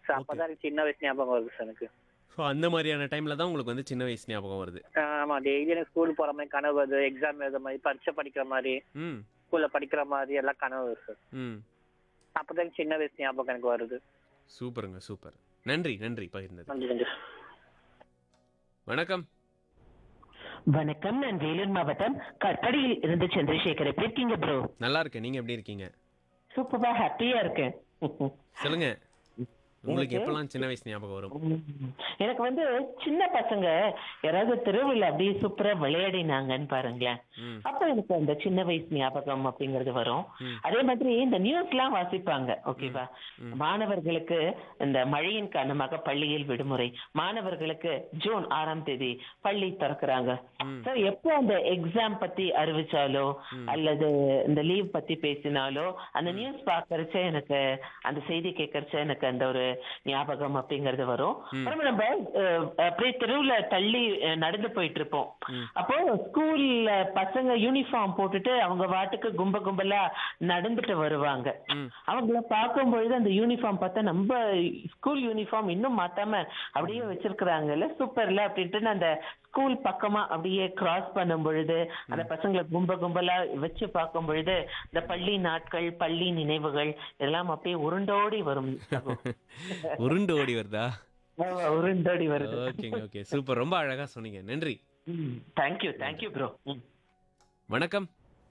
So அப்பதான் எனக்கு சின்ன வயசு ஞாபகம் வருது சார் எனக்கு ஸோ அந்த மாதிரியான டைமில் தான் உங்களுக்கு வந்து சின்ன வயசு ஞாபகம் வருது ஆமா டெய்லி எனக்கு ஸ்கூல் போற மாதிரி கனவு வருது எக்ஸாம் எழுத மாதிரி பரீட்சை படிக்கிற மாதிரி ம் ஸ்கூல்ல படிக்கிற மாதிரி எல்லாம் கனவு வருது சார் ம் அப்பதான் எனக்கு சின்ன வயசு ஞாபகம் எனக்கு வருது சூப்பருங்க சூப்பர் நன்றி நன்றி பகிர்ந்தது நன்றி நன்றி வணக்கம் வணக்கம் நான் வேலூர் மாவட்டம் கற்படியில் இருந்து சந்திரசேகர் எப்படி இருக்கீங்க ப்ரோ நல்லா இருக்கேன் நீங்க எப்படி இருக்கீங்க சூப்பரா ஹாப்பியா இருக்கேன் சொல்லுங்க உங்களுக்கு எனக்கு- எப்பெல்லாம் சின்ன வயசு ஞாபகம் வரும் உம். எனக்கு வந்து சின்ன பசங்க யாராவது தெருவில் அப்படியே சூப்பரா விளையாடினாங்கன்னு பாருங்களேன் ம் அப்ப எனக்கு அந்த சின்ன வயசு ஞாபகம் அப்படிங்கிறது வரும் ம். அதே மாதிரி இந்த நியூஸ்லாம் வாசிப்பாங்க ஓகேவா ம். மாணவர்களுக்கு இந்த மழையின் காரணமாக பள்ளியில் விடுமுறை மாணவர்களுக்கு ஜூன் ஆறாம் தேதி பள்ளி திறக்கிறாங்க ம். So, எப்போ அந்த எக்ஸாம் பத்தி அறிவிச்சாலோ அல்லது இந்த லீவ் பத்தி பேசினாலோ அந்த நியூஸ் பாக்கறச்ச எனக்கு அந்த செய்தி கேட்கறச்ச எனக்கு அந்த ஒரு ஞாபகம் அப்படிங்கறது வரும் அப்புறம் நம்ம அஹ், அப்படியே தெருவுல தள்ளி அஹ், நடந்து போயிட்டு இருப்போம் அப்போ ஸ்கூல்ல பசங்க யூனிஃபார்ம் போட்டுட்டு அவங்க வாட்டுக்கு கும்ப கும்பலா நடந்துட்டு வருவாங்க ம். அவங்கள பார்க்கும் பொழுது அந்த யூனிஃபார்ம் பார்த்தா நம்ம ஸ்கூல் யூனிஃபார்ம் இன்னும் மாத்தாம அப்படியே வச்சிருக்கிறாங்கல்ல சூப்பர்ல அப்படின்ட்டு அந்த ஸ்கூல் பக்கமா அப்படியே கிராஸ் பண்ணும் பொழுது அந்த பசங்களை கும்ப கும்பலா வச்சு பார்க்கும் பொழுது இந்த பள்ளி நாட்கள் பள்ளி நினைவுகள் எல்லாம் அப்படியே உருண்டோடி வரும் சகோ. உருண்டு ஓடி வருதா ஆமா, உருண்டோடி வருது ஓகேங்க ஓகே சூப்பர் ரொம்ப அழகா சொன்னீங்க நன்றி தேங்க்யூ தேங்க்யூ ப்ரோ வணக்கம்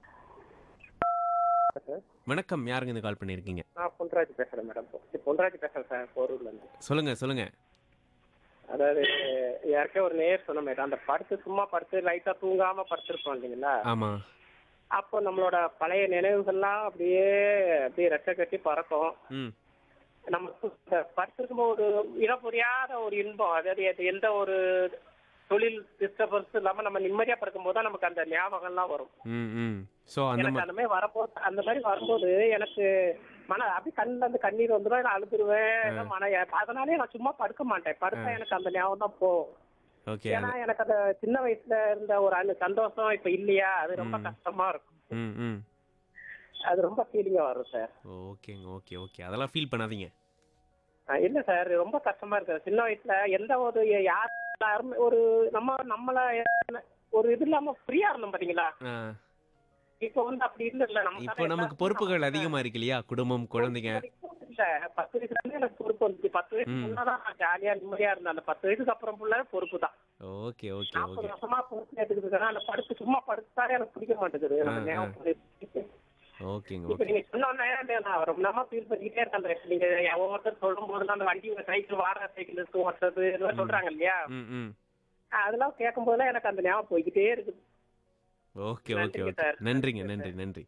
வணக்கம் யாருங்க இந்த கால் பண்ணியிருக்கீங்க நான் பொன்ராஜ் பேசுறேன் மேடம் பொன்ராஜ் பேசுறேன் சார் போரூர்ல இருந்து சொல்லுங்க சொல்லுங்க அதாவது யாருக்கே ஒரு நேர் சொன்ன மாதிரி அந்த படுத்து சும்மா படுத்து லைட்டா தூங்காம படுத்திருப்போம் இல்லைங்களா ஆமா அப்போ நம்மளோட பழைய நினைவுகள்லாம் அப்படியே அப்படியே ரெட்டை கட்டி பறக்கும் ம் நம்ம படுத்திருக்கும் ஒரு இடம் புரியாத ஒரு இன்பம் அதாவது எது- எந்த ஒரு தொழில் டிஸ்டர்பன்ஸ் இல்லாம நம்ம நிம்மதியா படுக்கும் போது நமக்கு அந்த ஞாபகம்லாம் வரும் ம் ம் ஸோ அந்த எனக்கு மாதிரி அந்த மாதிரி வரும்போது அந்த மாதிரி வரும்போது எனக்கு மன அப்படியே கண்ணுல இருந்து கண்ணீர் வந்துடும் நான் அழுதுருவேன் மன அதனாலே நான் சும்மா படுக்க மாட்டேன் படுத்தா எனக்கு அந்த ஞாபகம் தான் போகும் ஓகே ஏன்னா எனக்கு அந்த சின்ன வயசுல இருந்த ஒரு அந்த சந்தோஷம் இப்ப இல்லையா அது ரொம்ப கஷ்டமா இருக்கும் ம் ம் அது ரொம்ப ஃபீலிங்கா வரும் சார் ஓகேங்க ஓகே ஓகே அதெல்லாம் ஃபீல் பண்ணாதீங்க அஹ் இல்ல சார் ரொம்ப கஷ்டமா இருக்கு சின்ன வயசுல எந்த ஒரு யார் யாருமே ஒரு நம்ம நம்மள ஒரு இது இல்லாம ஃப்ரீயா இருந்தோம் பாத்தீங்களா ஆ, இப்ப வந்து அப்படி இல்ல நம்ம இப்போ நமக்கு பொறுப்புகள் அதிகமா இருக்கு இல்லையா குடும்பம் குழந்தைங்க இல்ல பத்து வயசுல இருந்து எனக்கு பொறுப்பு வந்துச்சு பத்து வயசு முன்னதான் நான் ஜாலியா நிம்மதியா இருந்தேன் அந்த பத்து வயசுக்கு அப்புறம் ஃபுல்லா பொறுப்பு தான் ஓகே ஓகே நாற்பது ஓகே வருஷமா பொறுப்பு எடுத்துக்கிட்டு இருக்கேன் அந்த படுத்து சும்மா படுத்தாலே எனக்கு பிடிக்க மாட்டேங்குது ஆ, எனக்கு ஆ. ஞாபகம் வருது. ஓகேங்க இப்ப ஓகே நீங்க சொன்ன உடனே நான் ரொம்ப நேரமா ஃபீல் பண்ணிக்கிட்டே இருக்கேன் அந்த நீங்க ஒவ்வொருத்தர் சொல்லும் போதெல்லாம் அந்த வண்டி சைக்கிள் வாடகை சைக்கிள் எடுத்து ஓட்டுறது இதெல்லாம் சொல்றாங்க இல்லையா ம் ம் அதெல்லாம் கேட்கும் போதெல்லாம் எனக்கு அந்த ஞாபகம் போய்கிட்டே இருக்குது ஓகே ஓகே நன்றிங்க ஓகே சார். நன்றிங்க நன்றி நன்றி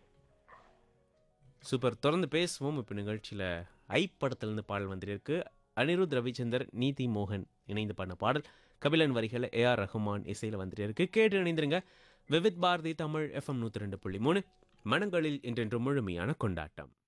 சூப்பர் தொடர்ந்து பேசுவோம் இப்போ நிகழ்ச்சியில் ஐ படத்துலேருந்து பாடல் வந்திருக்கு அனிருத் ரவிச்சந்தர் நீதி மோகன் இணைந்து பாடின பாடல் கபிலன் வரிகள் ஏஆர் ரஹ்மான் இசையில் வந்துட்டு இருக்கு கேட்டு இணைந்திருங்க விவித் பாரதி தமிழ் எஃப்எம் நூற்றி ரெண்டு புள்ளி மூணு மனங்களில் இன்றென்று முழுமையான கொண்டாட்டம்